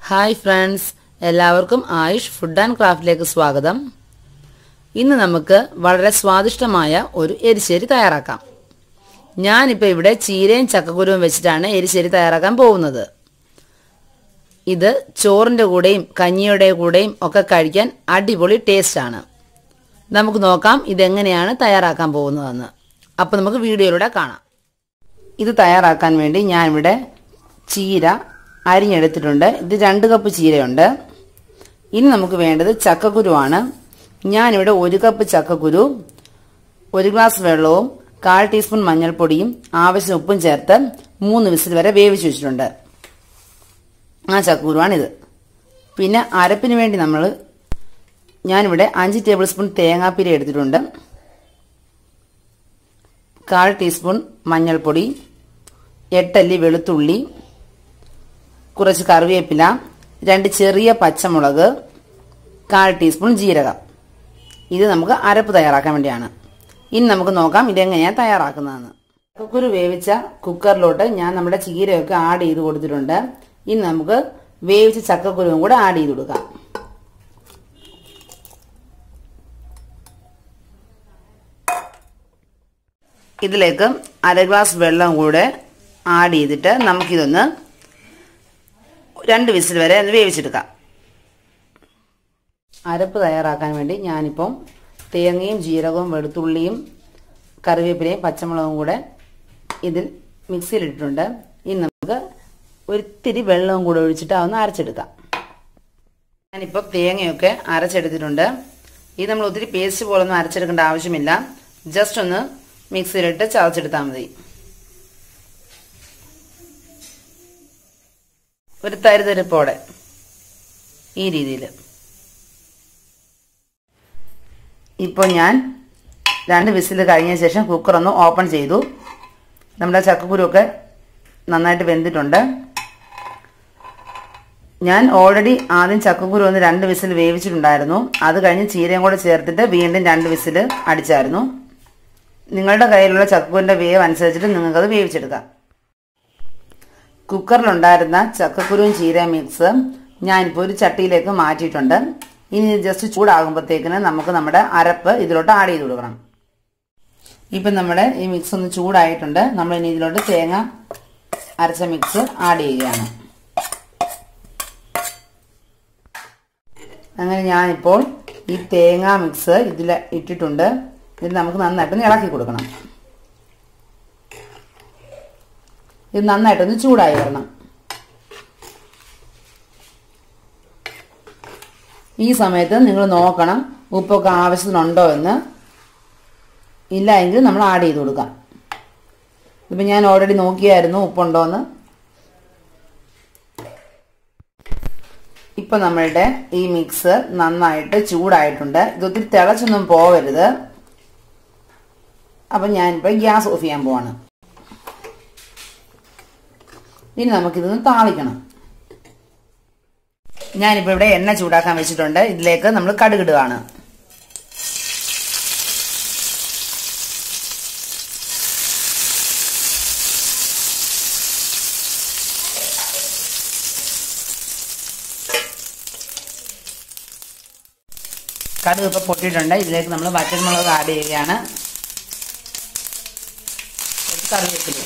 hi friends എല്ലാവർക്കും Ayush food and ക്രാഫ്റ്റിലേക്ക് സ്വാഗതം ഇന്ന് നമുക്ക് വളരെ സ്വാദിഷ്ടമായ ഒരു എരിശ്ശേരി തയ്യാറാക്കാം ഞാനിപ്പോൾ ഇവിടെ ചീരയും ചക്കക്കുരുവും വെച്ചിട്ടാണ് എരിശ്ശേരി തയ്യാറാക്കാൻ പോകുന്നത് ഇത് ചോറിൻ്റെ കൂടെയും കഞ്ഞിയുടെ കൂടെയും ഒക്കെ കഴിക്കാൻ അടിപൊളി ടേസ്റ്റാണ് നമുക്ക് നോക്കാം ഇതെങ്ങനെയാണ് തയ്യാറാക്കാൻ പോകുന്നതെന്ന് അപ്പോൾ നമുക്ക് വീഡിയോയിലൂടെ കാണാം ഇത് തയ്യാറാക്കാൻ വേണ്ടി ഞാനിവിടെ ചീര അരിഞ്ഞെടുത്തിട്ടുണ്ട് ഇത് രണ്ട് കപ്പ് ചീരയുണ്ട് ഇനി നമുക്ക് വേണ്ടത് ചക്കക്കുരുവാണ് ഞാനിവിടെ ഒരു കപ്പ് ചക്കക്കുരു ഒരു ഗ്ലാസ് വെള്ളവും കാൽ ടീസ്പൂൺ മഞ്ഞൾപ്പൊടിയും ആവശ്യം ഉപ്പും ചേർത്ത് മൂന്ന് വിസിൽ വരെ വേവിച്ച് വെച്ചിട്ടുണ്ട് ആ ചക്കക്കുരുവാണിത് പിന്നെ അരപ്പിന് വേണ്ടി നമ്മൾ ഞാനിവിടെ അഞ്ച് ടേബിൾ സ്പൂൺ തേങ്ങാപ്പിരി എടുത്തിട്ടുണ്ട് കാൽ ടീസ്പൂൺ മഞ്ഞൾപ്പൊടി എട്ടല്ലി വെളുത്തുള്ളി കുറച്ച് കറിവേപ്പില രണ്ട് ചെറിയ പച്ചമുളക് കാൽ ടീസ്പൂൺ ജീരകം ഇത് നമുക്ക് അരപ്പ് തയ്യാറാക്കാൻ വേണ്ടിയാണ് ഇനി നമുക്ക് നോക്കാം ഇതെങ്ങനെയാണ് തയ്യാറാക്കുന്നതെന്ന് ചക്കക്കുരു വേവിച്ച കുക്കറിലോട്ട് ഞാൻ നമ്മുടെ ചീരയൊക്കെ ആഡ് ചെയ്ത് കൊടുത്തിട്ടുണ്ട് ഇനി നമുക്ക് വേവിച്ച ചക്കക്കുരുവും കൂടെ ആഡ് ചെയ്ത് കൊടുക്കാം ഇതിലേക്ക് അര ഗ്ലാസ് വെള്ളം കൂടെ ആഡ് ചെയ്തിട്ട് നമുക്കിതൊന്ന് രണ്ട് വിസിൽ വരെ ഒന്ന് വേവിച്ചെടുക്കാം അരപ്പ് തയ്യാറാക്കാൻ വേണ്ടി ഞാനിപ്പം തേങ്ങയും ജീരകവും വെളുത്തുള്ളിയും കറിവേപ്പിലയും പച്ചമുളകും കൂടെ ഇതിൽ മിക്സിയിലിട്ടിട്ടുണ്ട് ഇനി നമുക്ക് ഒരിത്തിരി വെള്ളവും കൂടെ ഒഴിച്ചിട്ട് അതൊന്ന് അരച്ചെടുക്കാം ഞാനിപ്പോൾ തേങ്ങയൊക്കെ അരച്ചെടുത്തിട്ടുണ്ട് ഇത് നമ്മൾ ഒത്തിരി പേസ്റ്റ് പോലൊന്നും അരച്ചെടുക്കേണ്ട ആവശ്യമില്ല ജസ്റ്റ് ഒന്ന് മിക്സിയിലിട്ട് ചതച്ചെടുത്താൽ മതി ഒരു തരിതരിപ്പോടെ ഈ രീതിയിൽ ഇപ്പോൾ ഞാൻ രണ്ട് വിസിൽ കഴിഞ്ഞ ശേഷം കുക്കർ ഒന്ന് ഓപ്പൺ ചെയ്തു നമ്മുടെ ചക്കക്കുരുവൊക്കെ നന്നായിട്ട് വെന്തിട്ടുണ്ട് ഞാൻ ഓൾറെഡി ആദ്യം ചക്കക്കുരു ഒന്ന് രണ്ട് വിസിൽ വേവിച്ചിട്ടുണ്ടായിരുന്നു അത് കഴിഞ്ഞ് ചീരയും കൂടെ ചേർത്തിട്ട് വീണ്ടും രണ്ട് വിസിൽ അടിച്ചായിരുന്നു നിങ്ങളുടെ കയ്യിലുള്ള ചക്കക്കുരിൻ്റെ വേവ് അനുസരിച്ചിട്ട് നിങ്ങൾക്കത് വേവിച്ചെടുക്കാം കുക്കറിലുണ്ടായിരുന്ന ചക്കക്കുരുവും ചീര മിക്സ് ഞാനിപ്പോൾ ഒരു ചട്ടിയിലേക്ക് മാറ്റിയിട്ടുണ്ട് ഇനി ജസ്റ്റ് ചൂടാകുമ്പോഴത്തേക്കിന് നമുക്ക് നമ്മുടെ അരപ്പ് ഇതിലോട്ട് ആഡ് ചെയ്ത് കൊടുക്കണം ഇപ്പം നമ്മുടെ ഈ മിക്സ് ഒന്ന് ചൂടായിട്ടുണ്ട് നമ്മൾ ഇനി ഇതിലോട്ട് തേങ്ങ അരച്ച മിക്സ് ആഡ് ചെയ്യുകയാണ് അങ്ങനെ ഞാനിപ്പോൾ ഈ തേങ്ങ മിക്സ് ഇതിൽ ഇട്ടിട്ടുണ്ട് ഇത് നമുക്ക് നന്നായിട്ടൊന്ന് ഇളക്കി കൊടുക്കണം ഇത് നന്നായിട്ടൊന്ന് ചൂടായി വരണം ഈ സമയത്ത് നിങ്ങൾ നോക്കണം ഉപ്പൊക്കെ ആവശ്യത്തിനുണ്ടോ എന്ന് ഇല്ല എങ്കിൽ നമ്മൾ ആഡ് ചെയ്ത് കൊടുക്കാം ഇപ്പം ഞാൻ ഓൾറെഡി നോക്കിയായിരുന്നു ഉപ്പുണ്ടോ എന്ന് ഇപ്പം നമ്മളുടെ ഈ മിക്സ് നന്നായിട്ട് ചൂടായിട്ടുണ്ട് ഇതൊത്തിരി തിളച്ചൊന്നും പോവരുത് അപ്പം ഞാനിപ്പോൾ ഗ്യാസ് ഓഫ് ചെയ്യാൻ പോവാണ് ഇനി നമുക്കിതൊന്ന് താളിക്കണം ഞാനിപ്പോൾ ഇവിടെ എണ്ണ ചൂടാക്കാൻ വെച്ചിട്ടുണ്ട് ഇതിലേക്ക് നമ്മൾ കടുകിടുകയാണ് കടുക് ഇപ്പോൾ പൊട്ടിയിട്ടുണ്ട് ഇതിലേക്ക് നമ്മൾ വറ്റൽമുളക് ആഡ് ചെയ്യുകയാണ് കറിവേപ്പില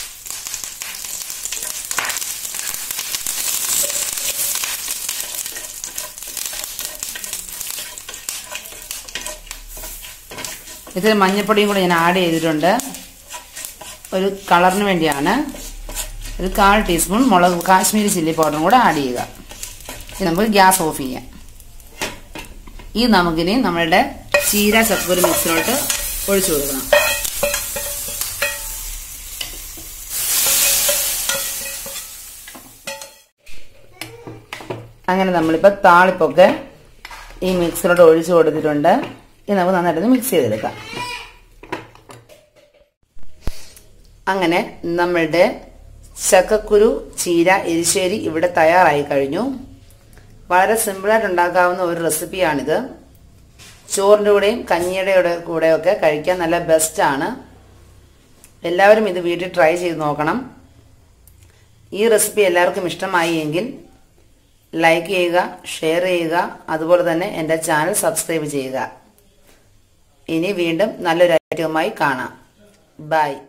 ഇതിൽ മഞ്ഞൾപ്പൊടിയും കൂടി ഞാൻ ആഡ് ചെയ്തിട്ടുണ്ട് ഒരു കളറിന് വേണ്ടിയാണ് ഒരു കാൽ ടീസ്പൂൺ മുളക് കാശ്മീരി ചില്ലി പൗഡറും കൂടെ ആഡ് ചെയ്യുക ഇനി നമുക്ക് ഗ്യാസ് ഓഫ് ചെയ്യാം ഈ നമുക്കിനി നമ്മളുടെ ചീര ചക്കക്കുരു മിക്സിലോട്ട് ഒഴിച്ചു കൊടുക്കണം അങ്ങനെ നമ്മളിപ്പോൾ താളിപ്പൊക്കെ ഈ മിക്സിലോട്ട് ഒഴിച്ചു കൊടുത്തിട്ടുണ്ട് ഇത് നമുക്ക് നന്നായിട്ടൊന്ന് മിക്സ് ചെയ്തെടുക്കാം അങ്ങനെ നമ്മളുടെ ചക്കക്കുരു ചീര എരിശ്ശേരി ഇവിടെ തയ്യാറായി കഴിഞ്ഞു വളരെ സിമ്പിളായിട്ട് ഉണ്ടാക്കാവുന്ന ഒരു റെസിപ്പിയാണിത് ചോറിൻ്റെ കൂടെയും കഞ്ഞിയുടെ കൂടെയൊക്കെ കഴിക്കാൻ നല്ല ബെസ്റ്റാണ് എല്ലാവരും ഇത് വീട്ടിൽ ട്രൈ ചെയ്ത് നോക്കണം ഈ റെസിപ്പി എല്ലാവർക്കും ഇഷ്ടമായി എങ്കിൽ ലൈക്ക് ചെയ്യുക ഷെയർ ചെയ്യുക അതുപോലെ തന്നെ എൻ്റെ ചാനൽ സബ്സ്ക്രൈബ് ചെയ്യുക ഇനി വീണ്ടും നല്ലൊരു ഐറ്റവുമായി കാണാം ബൈ